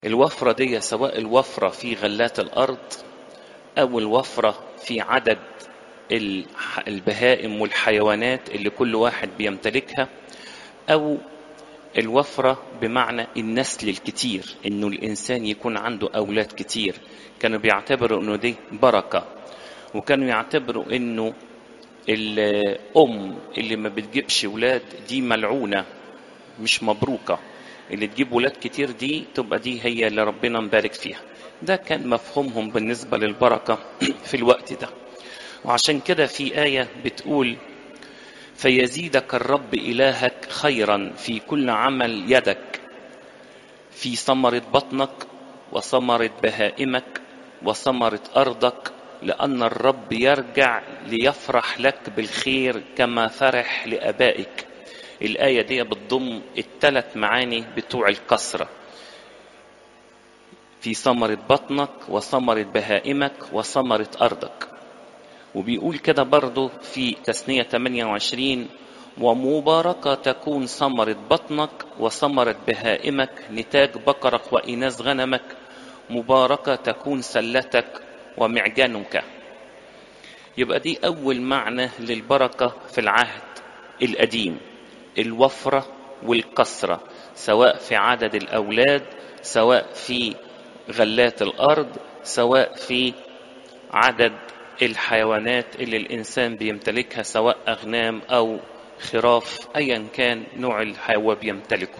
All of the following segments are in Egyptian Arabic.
الوفرة دي سواء الوفرة في غلات الأرض أو الوفرة في عدد الح- البهائم والحيوانات اللي كل واحد بيمتلكها أو الوفرة بمعنى النسل الكتير إنه الإنسان يكون عنده أولاد كتير كانوا بيعتبروا إنه دي بركة وكانوا يعتبروا إنه الأم اللي ما بتجيبش ولاد دي ملعونة مش مبروكة اللي تجيب ولاد كتير دي تبقى دي هي اللي ربنا مبارك فيها ده كان مفهومهم بالنسبة للبركة في الوقت ده وعشان كده في آية بتقول فيزيدك الرب إلهك خيرا في كل عمل يدك في ثمرة بطنك وثمرة بهائمك وثمرة أرضك لأن الرب يرجع ليفرح لك بالخير كما فرح لآبائك الآية دي بتضم الثلاث معاني بتوع الكسرة في ثمرة بطنك وثمرة بهائمك وثمرة أرضك وبيقول كده برضه في تثنية 28 ومباركة تكون ثمرة بطنك وثمرة بهائمك نتاج بقرك وإناث غنمك مباركة تكون سلتك ومعجنك يبقى دي أول معنى للبركة في العهد القديم الوفرة والكسرة سواء في عدد الأولاد سواء في غلات الأرض سواء في عدد الحيوانات اللي الإنسان بيمتلكها سواء أغنام أو خراف أيا كان نوع الحيوان بيمتلكه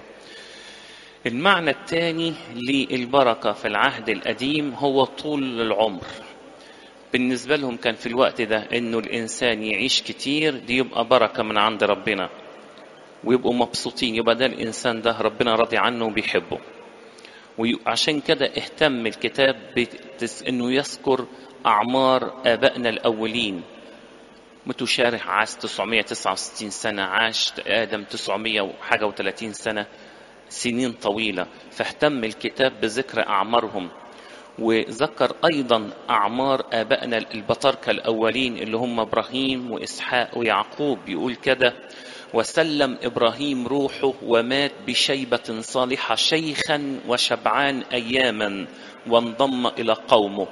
المعنى الثاني للبركة في العهد القديم هو طول العمر بالنسبة لهم كان في الوقت ده انه الانسان يعيش كتير دي يبقى بركة من عند ربنا ويبقوا مبسوطين يبقى ده الانسان ده ربنا راضي عنه وبيحبه وعشان كده اهتم الكتاب بتس انه يذكر اعمار ابائنا الاولين متشارح عاش 969 سنة عاش آدم 900 وحاجة و30 سنة سنين طويلة فاهتم الكتاب بذكر أعمارهم وذكر أيضا أعمار آبائنا البطاركة الأولين اللي هم إبراهيم وإسحاق ويعقوب يقول كده وسلم إبراهيم روحه ومات بشيبة صالحة شيخا وشبعان أياما وانضم إلى قومه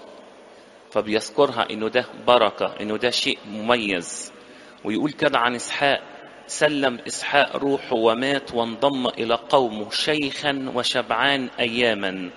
فبيذكرها إنه ده بركة إنه ده شيء مميز ويقول كده عن إسحاق سلم إسحاق روحه ومات وانضم إلى قومه شيخا وشبعان أياما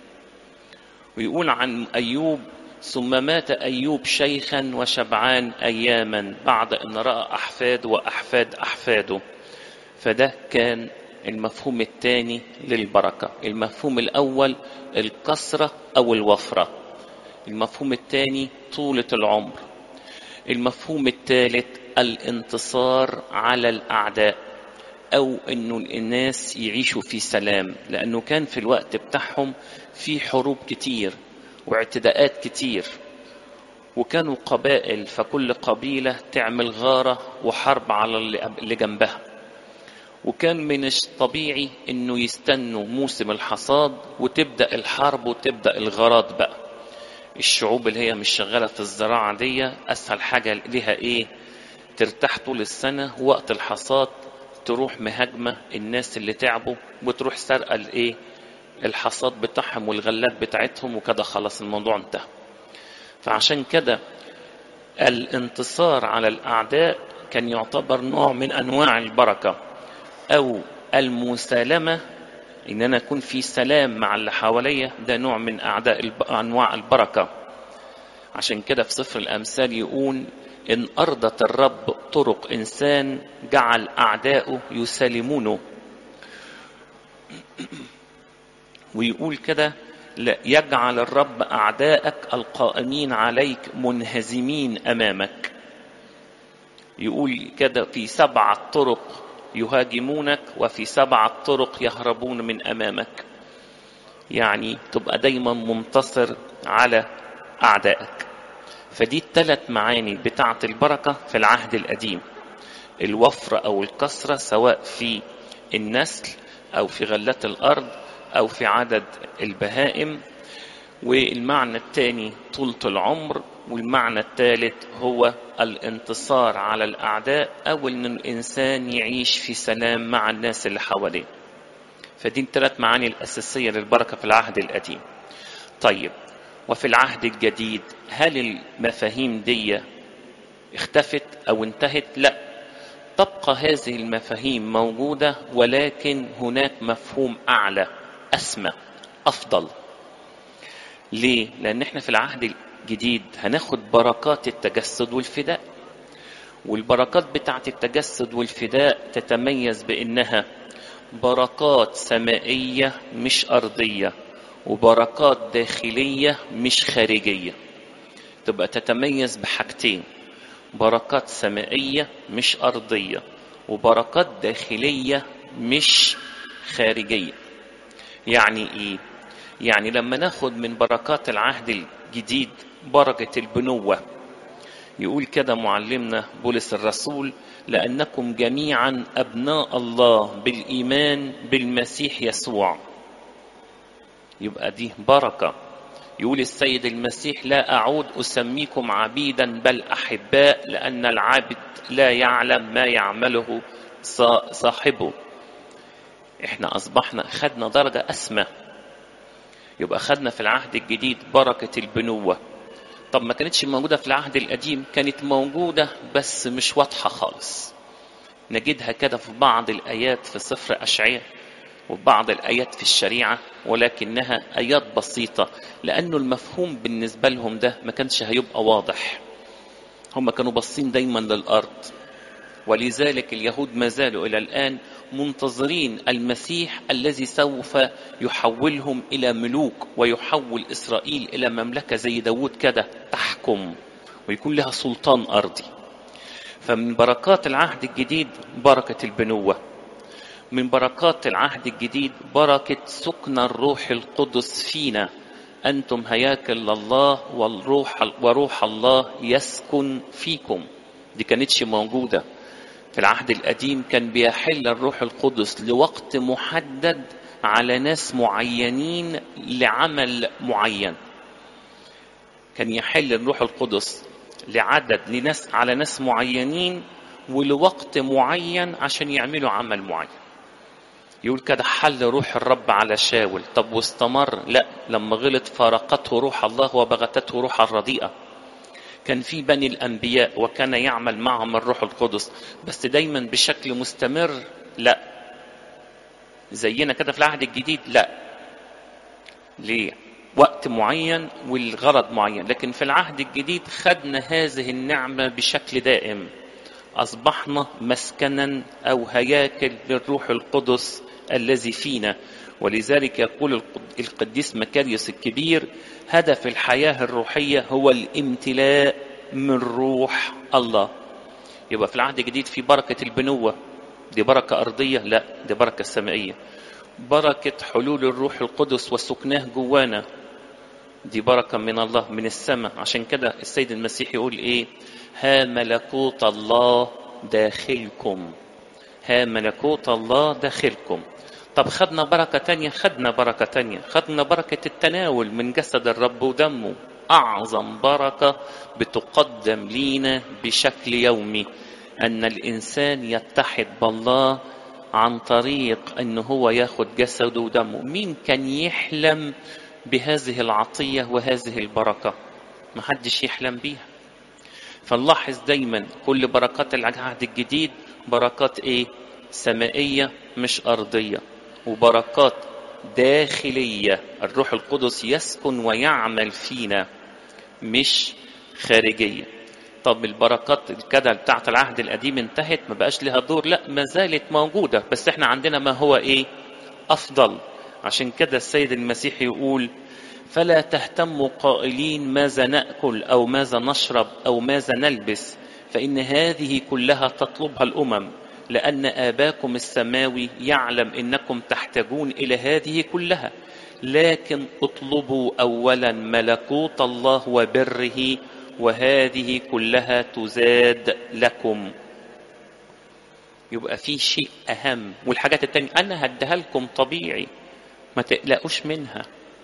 ويقول عن أيوب ثم مات أيوب شيخا وشبعان أياما بعد أن رأى أحفاد وأحفاد أحفاده فده كان المفهوم الثاني للبركة المفهوم الأول الكسرة أو الوفرة المفهوم الثاني طولة العمر المفهوم الثالث الانتصار على الأعداء أو أنه الناس يعيشوا في سلام لأنه كان في الوقت بتاعهم في حروب كتير واعتداءات كتير وكانوا قبائل فكل قبيلة تعمل غارة وحرب على اللي جنبها وكان من الطبيعي انه يستنوا موسم الحصاد وتبدا الحرب وتبدا الغارات بقى الشعوب اللي هي مش شغاله في الزراعه دي اسهل حاجه ليها ايه ترتاح طول السنه وقت الحصاد تروح مهاجمه الناس اللي تعبوا وتروح سرقه الايه الحصاد بتاعهم والغلات بتاعتهم وكده خلاص الموضوع انتهى فعشان كده الانتصار على الاعداء كان يعتبر نوع من انواع البركه او المسالمه ان انا اكون في سلام مع اللي حواليا ده نوع من اعداء الب... انواع البركه عشان كده في سفر الامثال يقول ان ارضت الرب طرق انسان جعل اعداؤه يسالمونه ويقول كده لا يجعل الرب اعداءك القائمين عليك منهزمين امامك يقول كده في سبعه طرق يهاجمونك وفي سبعة طرق يهربون من أمامك يعني تبقى دايما منتصر على أعدائك فدي الثلاث معاني بتاعة البركة في العهد القديم الوفرة أو الكسرة سواء في النسل أو في غلات الأرض أو في عدد البهائم والمعنى الثاني طولة العمر والمعنى الثالث هو الانتصار على الأعداء أو أن الإنسان يعيش في سلام مع الناس اللي حواليه فدي الثلاث معاني الأساسية للبركة في العهد القديم طيب وفي العهد الجديد هل المفاهيم دي اختفت أو انتهت لا تبقى هذه المفاهيم موجودة ولكن هناك مفهوم أعلى أسمى أفضل ليه؟ لأن احنا في العهد الجديد هناخد بركات التجسد والفداء والبركات بتاعت التجسد والفداء تتميز بأنها بركات سمائية مش أرضية وبركات داخلية مش خارجية تبقى تتميز بحاجتين بركات سمائية مش أرضية وبركات داخلية مش خارجية يعني إيه؟ يعني لما ناخد من بركات العهد الجديد بركة البنوة يقول كده معلمنا بولس الرسول لأنكم جميعا أبناء الله بالإيمان بالمسيح يسوع يبقى دي بركة يقول السيد المسيح لا أعود أسميكم عبيدا بل أحباء لأن العابد لا يعلم ما يعمله صاحبه احنا أصبحنا خدنا درجة أسمى يبقى خدنا في العهد الجديد بركة البنوة طب ما كانتش موجودة في العهد القديم كانت موجودة بس مش واضحة خالص نجدها كده في بعض الآيات في سفر أشعياء وفي بعض الآيات في الشريعة ولكنها آيات بسيطة لأنه المفهوم بالنسبة لهم ده ما كانش هيبقى واضح هم كانوا باصين دايما للأرض ولذلك اليهود ما زالوا إلى الآن منتظرين المسيح الذي سوف يحولهم إلى ملوك ويحول إسرائيل إلى مملكة زي داود كده تحكم ويكون لها سلطان أرضي فمن بركات العهد الجديد بركة البنوة من بركات العهد الجديد بركة سكن الروح القدس فينا أنتم هياكل لله والروح وروح الله يسكن فيكم دي كانتش موجودة في العهد القديم كان بيحل الروح القدس لوقت محدد على ناس معينين لعمل معين كان يحل الروح القدس لعدد لناس على ناس معينين ولوقت معين عشان يعملوا عمل معين يقول كده حل روح الرب على شاول طب واستمر لا لما غلط فارقته روح الله وبغتته روح الرديئه كان في بني الانبياء وكان يعمل معهم الروح القدس بس دايما بشكل مستمر لا زينا كده في العهد الجديد لا ليه وقت معين والغرض معين لكن في العهد الجديد خدنا هذه النعمه بشكل دائم اصبحنا مسكنا او هياكل للروح القدس الذي فينا ولذلك يقول القديس مكاريوس الكبير هدف الحياة الروحية هو الامتلاء من روح الله يبقى في العهد الجديد في بركة البنوة دي بركة أرضية لا دي بركة سمائية بركة حلول الروح القدس وسكناه جوانا دي بركة من الله من السماء عشان كده السيد المسيح يقول ايه ها ملكوت الله داخلكم ها ملكوت الله داخلكم طب خدنا بركة تانية خدنا بركة تانية خدنا بركة التناول من جسد الرب ودمه أعظم بركة بتقدم لينا بشكل يومي أن الإنسان يتحد بالله عن طريق أن هو ياخد جسده ودمه مين كان يحلم بهذه العطية وهذه البركة محدش يحلم بيها فنلاحظ دايما كل بركات العهد الجديد بركات ايه سمائية مش أرضية وبركات داخلية الروح القدس يسكن ويعمل فينا مش خارجية طب البركات الكده بتاعت العهد القديم انتهت ما بقاش لها دور لا ما زالت موجودة بس احنا عندنا ما هو ايه أفضل عشان كده السيد المسيح يقول فلا تهتموا قائلين ماذا ناكل او ماذا نشرب او ماذا نلبس فان هذه كلها تطلبها الامم لان اباكم السماوي يعلم انكم تحتاجون الى هذه كلها لكن اطلبوا اولا ملكوت الله وبره وهذه كلها تزاد لكم يبقى في شيء اهم والحاجات التانية انا هديها لكم طبيعي ما تقلقوش منها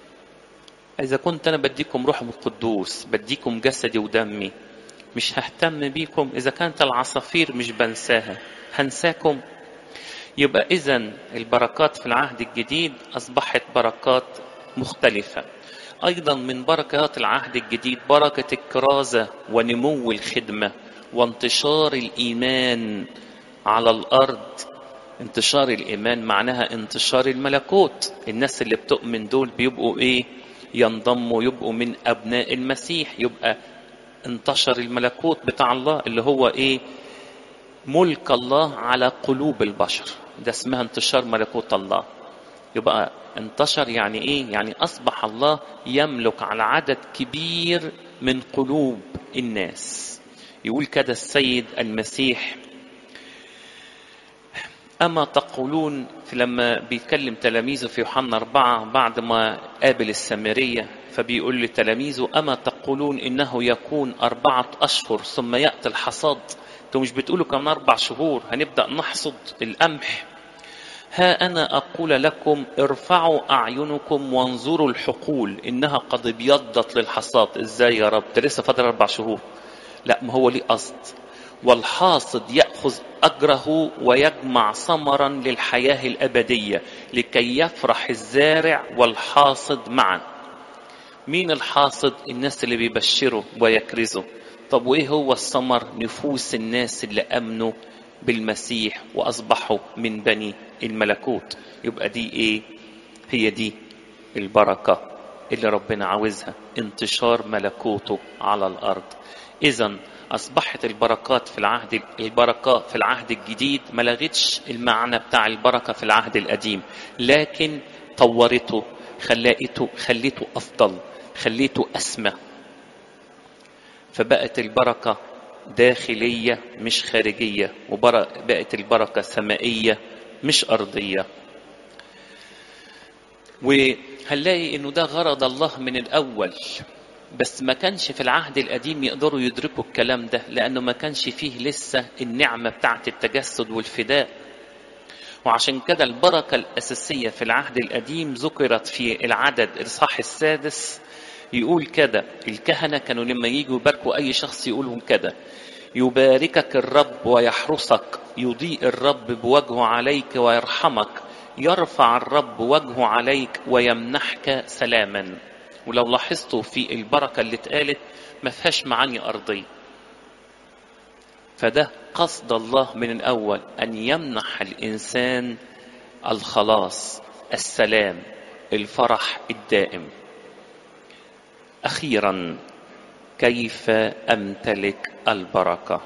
إذا كنت أنا بديكم روح القدوس بديكم جسدي ودمي مش ههتم بيكم إذا كانت العصافير مش بنساها هنساكم يبقى إذا البركات في العهد الجديد أصبحت بركات مختلفة أيضا من بركات العهد الجديد بركة الكرازة ونمو الخدمة وانتشار الإيمان على الأرض انتشار الإيمان معناها انتشار الملكوت الناس اللي بتؤمن دول بيبقوا إيه ينضموا يبقوا من أبناء المسيح يبقى انتشر الملكوت بتاع الله اللي هو إيه ملك الله على قلوب البشر ده اسمها انتشار ملكوت الله يبقى انتشر يعني ايه يعني اصبح الله يملك على عدد كبير من قلوب الناس يقول كده السيد المسيح أما تقولون في لما بيتكلم تلاميذه في يوحنا أربعة بعد ما قابل السامرية فبيقول لتلاميذه أما تقولون إنه يكون أربعة أشهر ثم يأتي الحصاد انتوا مش بتقولوا كمان أربع شهور هنبدأ نحصد القمح ها أنا أقول لكم ارفعوا أعينكم وانظروا الحقول إنها قد ابيضت للحصاد إزاي يا رب ده لسه فاضل أربع شهور لا ما هو ليه قصد والحاصد يأخذ أجره ويجمع ثمرا للحياة الأبدية لكي يفرح الزارع والحاصد معا مين الحاصد الناس اللي بيبشروا ويكرزوا طب وإيه هو الثمر نفوس الناس اللي أمنوا بالمسيح وأصبحوا من بني الملكوت يبقى دي إيه هي دي البركة اللي ربنا عاوزها انتشار ملكوته على الأرض إذا أصبحت البركات في العهد البركة في العهد الجديد ما لغتش المعنى بتاع البركة في العهد القديم لكن طورته خليته خليته أفضل خليته أسمى فبقت البركة داخلية مش خارجية وبقت البركة سمائية مش أرضية وهنلاقي انه ده غرض الله من الاول بس ما كانش في العهد القديم يقدروا يدركوا الكلام ده لانه ما كانش فيه لسه النعمه بتاعه التجسد والفداء وعشان كده البركه الاساسيه في العهد القديم ذكرت في العدد الاصحاح السادس يقول كده الكهنه كانوا لما يجوا يباركوا اي شخص يقولوا كده يباركك الرب ويحرسك يضيء الرب بوجهه عليك ويرحمك يرفع الرب وجهه عليك ويمنحك سلاما ولو لاحظتوا في البركة اللي اتقالت ما فيهاش معاني أرضية فده قصد الله من الأول أن يمنح الإنسان الخلاص السلام الفرح الدائم أخيرا كيف أمتلك البركة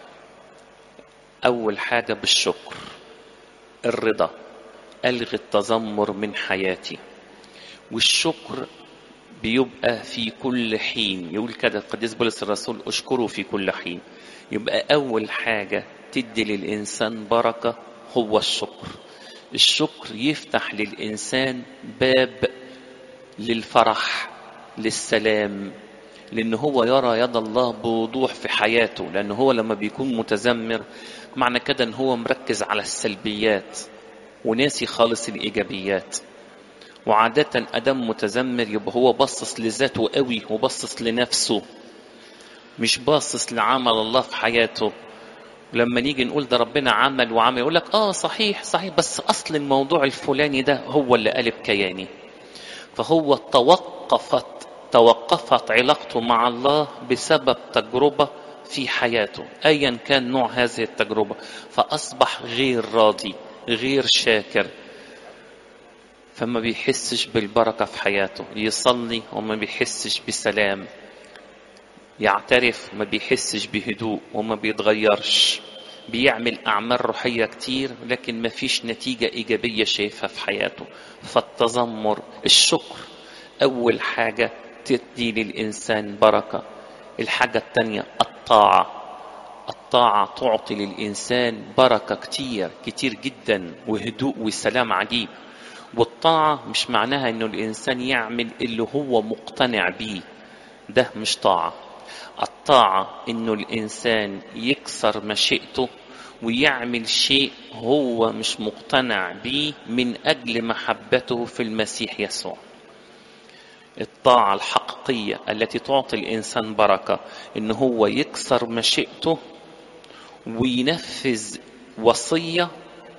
أول حاجة بالشكر الرضا ألغي التذمر من حياتي والشكر بيبقى في كل حين يقول كده القديس بولس الرسول اشكره في كل حين يبقى أول حاجة تدي للإنسان بركة هو الشكر الشكر يفتح للإنسان باب للفرح للسلام لأن هو يرى يد الله بوضوح في حياته لأن هو لما بيكون متذمر معنى كده أن هو مركز على السلبيات وناسي خالص الإيجابيات وعادة أدم متذمر يبقى هو باصص لذاته قوي وباصص لنفسه مش باصص لعمل الله في حياته لما نيجي نقول ده ربنا عمل وعمل يقول لك اه صحيح صحيح بس اصل الموضوع الفلاني ده هو اللي قلب كياني فهو توقفت توقفت علاقته مع الله بسبب تجربة في حياته ايا كان نوع هذه التجربة فاصبح غير راضي غير شاكر فما بيحسش بالبركة في حياته يصلي وما بيحسش بسلام يعترف ما بيحسش بهدوء وما بيتغيرش بيعمل أعمال روحية كتير لكن ما فيش نتيجة إيجابية شايفها في حياته فالتذمر الشكر أول حاجة تدي للإنسان بركة الحاجة التانية الطاعة الطاعة تعطي للإنسان بركة كتير كتير جدا وهدوء وسلام عجيب والطاعة مش معناها إنه الإنسان يعمل اللي هو مقتنع بيه ده مش طاعة الطاعة إنه الإنسان يكسر مشيئته ويعمل شيء هو مش مقتنع بيه من أجل محبته في المسيح يسوع الطاعة الحقيقية التي تعطي الإنسان بركة إن هو يكسر مشيئته وينفذ وصية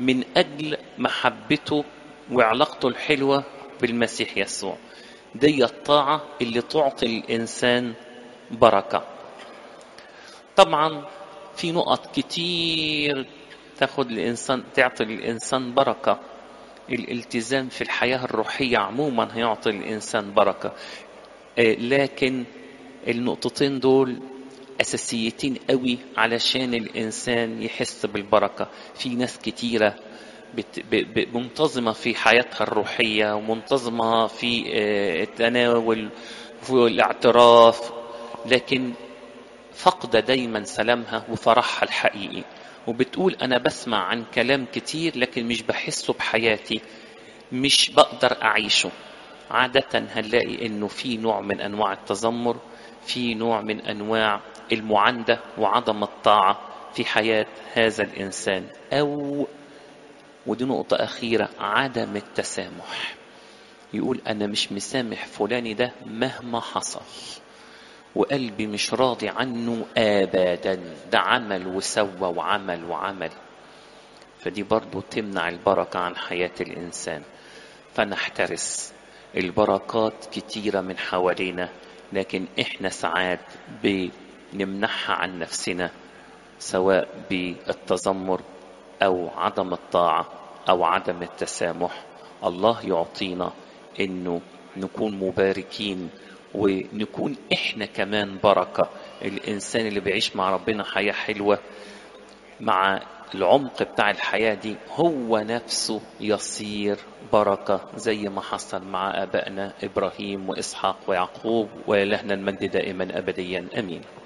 من أجل محبته وعلاقته الحلوة بالمسيح يسوع دي الطاعة اللي تعطي الإنسان بركة طبعا في نقط كتير تاخد الإنسان تعطي الإنسان بركة الالتزام في الحياة الروحية عموما هيعطي الإنسان بركة لكن النقطتين دول أساسيتين قوي علشان الإنسان يحس بالبركة في ناس كتيرة منتظمة في حياتها الروحية ومنتظمة في التناول والاعتراف لكن فقد دايما سلامها وفرحها الحقيقي وبتقول أنا بسمع عن كلام كتير لكن مش بحسه بحياتي مش بقدر أعيشه عادة هنلاقي إنه في نوع من أنواع التذمر في نوع من أنواع المعاندة وعدم الطاعة في حياة هذا الإنسان أو ودي نقطة أخيرة عدم التسامح يقول أنا مش مسامح فلاني ده مهما حصل وقلبي مش راضي عنه ابدا ده عمل وسوى وعمل وعمل فدي برضو تمنع البركة عن حياة الإنسان فنحترس البركات كتيرة من حوالينا لكن إحنا ساعات بنمنحها عن نفسنا سواء بالتذمر أو عدم الطاعة أو عدم التسامح الله يعطينا إنه نكون مباركين ونكون احنا كمان بركة الانسان اللي بيعيش مع ربنا حياة حلوة مع العمق بتاع الحياة دي هو نفسه يصير بركة زي ما حصل مع ابائنا ابراهيم واسحاق ويعقوب ولهنا المجد دائما ابديا امين